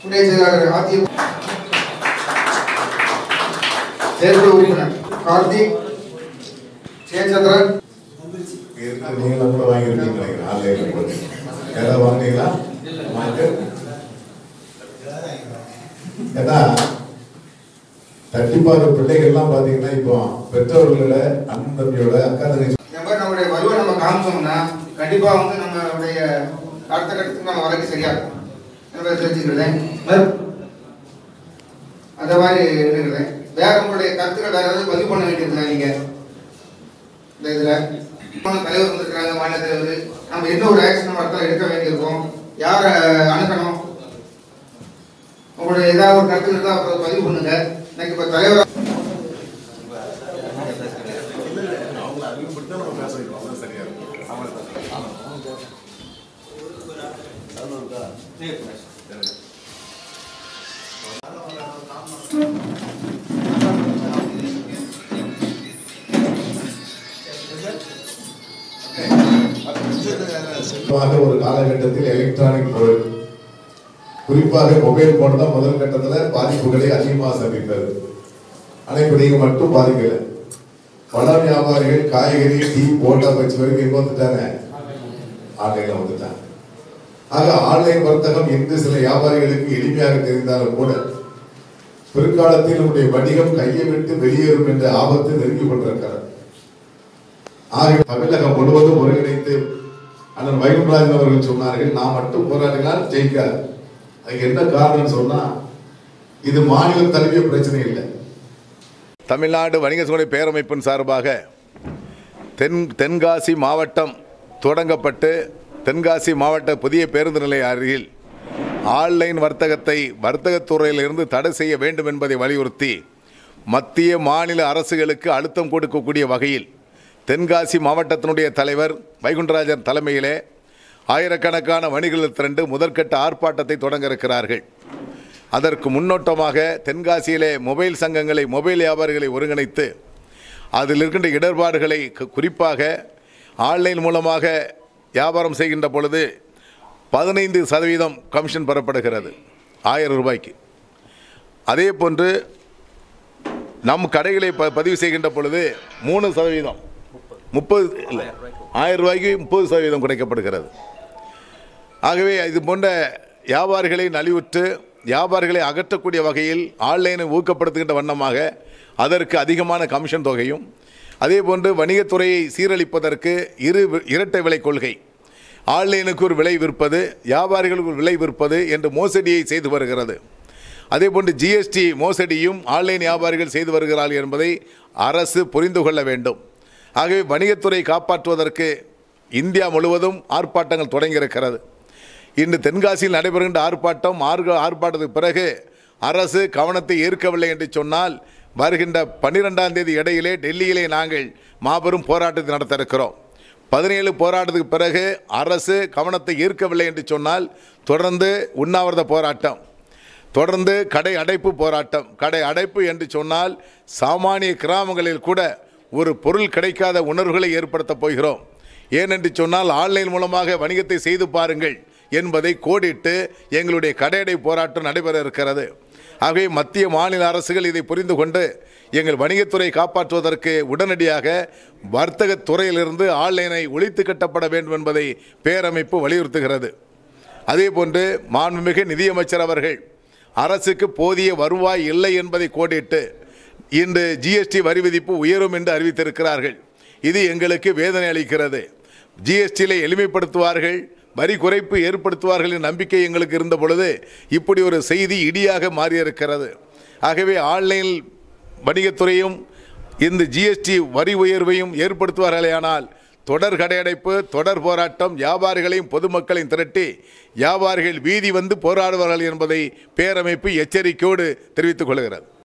துணை செயலாளர் அதிமுக செயற்குழு உறுப்பினர் கார்த்திக் ஜெயச்சந்திரன் இருக்கு நீங்களும் கூட வாங்கியிருக்கீங்க நினைக்கிறேன் ஆன்லைன்ல போட்டு ஏதாவது வாங்கினீங்களா வாங்க ஏன்னா தட்டிப்பாத பிள்ளைகள்லாம் பார்த்தீங்கன்னா இப்போ பெற்றோர்களோட அண்ணன் தம்பியோட அக்கா தங்கச்சி இந்த மாதிரி நம்மளுடைய வலுவை நம்ம காமிச்சோம்னா கண்டிப்பா வந்து நம்மளுடைய அடுத்த கட்டத்துக்கு நம்ம வரக்கு சரியா இருக்கும் என்பதை தெரிஞ்சுக்கிறேன் அந்த மாதிரி இருக்கிறேன் வேற உங்களுடைய கருத்துக்கள் வேற ஏதாவது பதிவு பண்ண வேண்டியதில்லை நீங்க இந்த இதுல தலைவர் வந்திருக்கிறாங்க மாநில தலைவர் நம்ம என்ன ஒரு ஆக்ஷன் நம்ம இடத்துல எடுக்க வேண்டியிருக்கோம் யாரை அணுகணும் உங்களுடைய ஏதாவது ஒரு கருத்து இருந்தால் அப்புறம் பதிவு பண்ணுங்க எனக்கு இப்போ தலைவர் குறிப்பாக ஒரு காலகட்டத்தில் எலக்ட்ரானிக் பொருள் குறிப்பாக மொபைல் போன் தான் முதல் கட்டத்தில் பாதிப்புகளை அதிகமாக சந்தித்தது ஆனால் இப்போ நீங்கள் மட்டும் பாதிக்கல பழ வியாபாரிகள் காய்கறி டீ போட்டா பச்சு வரைக்கும் எங்க வந்துட்டாங்க ஆன்லைன்ல வந்துட்டாங்க ஆக ஆன்லைன் வர்த்தகம் இன்று சில வியாபாரிகளுக்கு எளிமையாக தெரிந்தாலும் கூட பிற்காலத்தில் நம்முடைய வணிகம் கையை விட்டு வெளியேறும் என்ற ஆபத்து நெருங்கி கொண்டிருக்கிறது ஆக தமிழகம் முழுவதும் ஒருங்கிணைத்து அண்ணன் வைகுண்டராஜன் அவர்கள் சொன்னார்கள் நான் மட்டும் போராடினால் ஜெயிக்காது அதுக்கு என்ன காரணம் சொன்னா இது மாநிலம் தழுவிய பிரச்சனை இல்லை தமிழ்நாடு வணிக சூழல் பேரமைப்பின் சார்பாக தென் தென்காசி மாவட்டம் தொடங்கப்பட்டு தென்காசி மாவட்ட புதிய பேருந்து நிலைய அருகில் ஆன்லைன் வர்த்தகத்தை வர்த்தகத் துறையிலிருந்து தடை செய்ய வேண்டும் என்பதை வலியுறுத்தி மத்திய மாநில அரசுகளுக்கு அழுத்தம் கொடுக்கக்கூடிய வகையில் தென்காசி மாவட்டத்தினுடைய தலைவர் வைகுண்டராஜன் தலைமையிலே ஆயிரக்கணக்கான வணிகர்கள் திரண்டு முதற்கட்ட ஆர்ப்பாட்டத்தை தொடங்க இருக்கிறார்கள் அதற்கு முன்னோட்டமாக தென்காசியிலே மொபைல் சங்கங்களை மொபைல் வியாபாரிகளை ஒருங்கிணைத்து அதில் இருக்கின்ற இடர்பாடுகளை கு- குறிப்பாக ஆன்லைன் மூலமாக வியாபாரம் செய்கின்ற பொழுது பதினைந்து சதவீதம் கமிஷன் பெறப்படுகிறது ஆயிரம் ரூபாய்க்கு அதே போன்று நம் கடைகளை ப பதிவு செய்கின்ற பொழுது மூணு சதவீதம் முப்பது இல்லை ஆயிரம் ரூபாய்க்கு முப்பது சதவீதம் கிடைக்கப்படுகிறது ஆகவே இது போன்ற வியாபாரிகளை நலிவுற்று வியாபாரிகளை அகற்றக்கூடிய வகையில் ஆன்லைனை ஊக்கப்படுத்துகின்ற வண்ணமாக அதற்கு அதிகமான கமிஷன் தொகையும் அதே போன்று வணிகத்துறையை சீரழிப்பதற்கு இரு இரட்டை விலை கொள்கை ஆன்லைனுக்கு ஒரு விலை விற்பது வியாபாரிகளுக்கு ஒரு விலை விற்பது என்று மோசடியை செய்து வருகிறது அதேபோன்று ஜிஎஸ்டி மோசடியும் ஆன்லைன் வியாபாரிகள் செய்து வருகிறார்கள் என்பதை அரசு புரிந்து கொள்ள வேண்டும் ஆகவே வணிகத்துறை காப்பாற்றுவதற்கு இந்தியா முழுவதும் ஆர்ப்பாட்டங்கள் தொடங்கியிருக்கிறது இன்று தென்காசியில் நடைபெறுகின்ற ஆர்ப்பாட்டம் ஆர்க ஆர்ப்பாட்டத்துக்கு பிறகு அரசு கவனத்தை ஈர்க்கவில்லை என்று சொன்னால் வருகின்ற பன்னிரெண்டாம் தேதி இடையிலே டெல்லியிலே நாங்கள் மாபெரும் போராட்டத்தை நடத்த இருக்கிறோம் பதினேழு போராட்டத்துக்கு பிறகு அரசு கவனத்தை ஈர்க்கவில்லை என்று சொன்னால் தொடர்ந்து உண்ணாவிரத போராட்டம் தொடர்ந்து கடை அடைப்பு போராட்டம் கடை அடைப்பு என்று சொன்னால் சாமானிய கிராமங்களில் கூட ஒரு பொருள் கிடைக்காத உணர்வுகளை ஏற்படுத்தப் போகிறோம் ஏனென்று சொன்னால் ஆன்லைன் மூலமாக வணிகத்தை செய்து பாருங்கள் என்பதை கோடிட்டு எங்களுடைய கடையடை போராட்டம் நடைபெற இருக்கிறது ஆகவே மத்திய மாநில அரசுகள் இதை புரிந்து கொண்டு எங்கள் வணிகத்துறை காப்பாற்றுவதற்கு உடனடியாக வர்த்தகத் துறையிலிருந்து ஆன்லைனை ஒழித்து கட்டப்பட வேண்டும் என்பதை பேரமைப்பு வலியுறுத்துகிறது அதேபோன்று மாண்புமிகு நிதியமைச்சர் அவர்கள் அரசுக்கு போதிய வருவாய் இல்லை என்பதை கோடிட்டு இன்று ஜிஎஸ்டி வரி விதிப்பு உயரும் என்று அறிவித்திருக்கிறார்கள் இது எங்களுக்கு வேதனை அளிக்கிறது ஜிஎஸ்டியில் எளிமைப்படுத்துவார்கள் வரி குறைப்பு ஏற்படுத்துவார்கள் என்ற நம்பிக்கை எங்களுக்கு இருந்த பொழுது இப்படி ஒரு செய்தி இடியாக மாறியிருக்கிறது ஆகவே ஆன்லைன் வணிகத்துறையும் இந்த ஜிஎஸ்டி வரி உயர்வையும் ஏற்படுத்துவார்களேயானால் தொடர் கடையடைப்பு தொடர் போராட்டம் வியாபாரிகளையும் பொதுமக்களையும் திரட்டி வியாபாரிகள் வீதி வந்து போராடுவார்கள் என்பதை பேரமைப்பு எச்சரிக்கையோடு தெரிவித்துக் கொள்கிறது